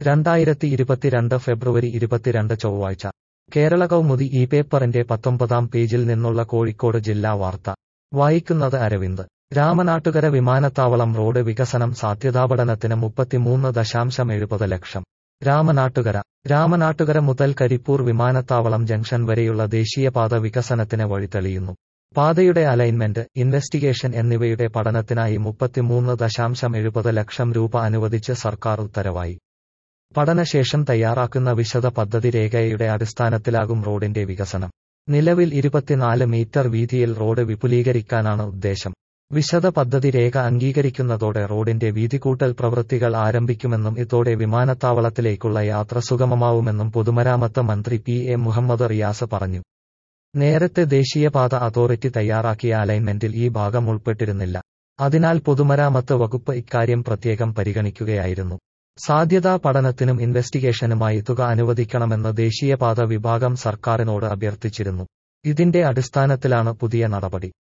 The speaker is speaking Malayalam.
രണ്ടായിരത്തി ഇരുപത്തിരണ്ട് ഫെബ്രുവരി ഇരുപത്തിരണ്ട് ചൊവ്വാഴ്ച കേരള കൗമുദി ഈ പേപ്പറിന്റെ പത്തൊമ്പതാം പേജിൽ നിന്നുള്ള കോഴിക്കോട് ജില്ലാ വാർത്ത വായിക്കുന്നത് അരവിന്ദ് രാമനാട്ടുകര വിമാനത്താവളം റോഡ് വികസനം സാധ്യതാപഠനത്തിന് മുപ്പത്തിമൂന്ന് ദശാംശം എഴുപത് ലക്ഷം രാമനാട്ടുകര രാമനാട്ടുകര മുതൽ കരിപ്പൂർ വിമാനത്താവളം ജംഗ്ഷൻ വരെയുള്ള ദേശീയപാത വികസനത്തിന് വഴിതെളിയുന്നു പാതയുടെ അലൈൻമെന്റ് ഇൻവെസ്റ്റിഗേഷൻ എന്നിവയുടെ പഠനത്തിനായി മുപ്പത്തിമൂന്ന് ദശാംശം എഴുപത് ലക്ഷം രൂപ അനുവദിച്ച് സർക്കാർ ഉത്തരവായി പഠനശേഷം തയ്യാറാക്കുന്ന വിശദ പദ്ധതി രേഖയുടെ അടിസ്ഥാനത്തിലാകും റോഡിന്റെ വികസനം നിലവിൽ ഇരുപത്തിനാല് മീറ്റർ വീതിയിൽ റോഡ് വിപുലീകരിക്കാനാണ് ഉദ്ദേശം വിശദ പദ്ധതി രേഖ അംഗീകരിക്കുന്നതോടെ റോഡിന്റെ വീതികൂട്ടൽ പ്രവൃത്തികൾ ആരംഭിക്കുമെന്നും ഇതോടെ വിമാനത്താവളത്തിലേക്കുള്ള യാത്ര സുഗമമാവുമെന്നും പൊതുമരാമത്ത് മന്ത്രി പി എ മുഹമ്മദ് റിയാസ് പറഞ്ഞു നേരത്തെ ദേശീയപാത അതോറിറ്റി തയ്യാറാക്കിയ അലൈൻമെന്റിൽ ഈ ഭാഗം ഉൾപ്പെട്ടിരുന്നില്ല അതിനാൽ പൊതുമരാമത്ത് വകുപ്പ് ഇക്കാര്യം പ്രത്യേകം പരിഗണിക്കുകയായിരുന്നു സാധ്യതാ പഠനത്തിനും ഇൻവെസ്റ്റിഗേഷനുമായി തുക അനുവദിക്കണമെന്ന് ദേശീയപാത വിഭാഗം സർക്കാരിനോട് അഭ്യർത്ഥിച്ചിരുന്നു ഇതിന്റെ അടിസ്ഥാനത്തിലാണ് പുതിയ നടപടി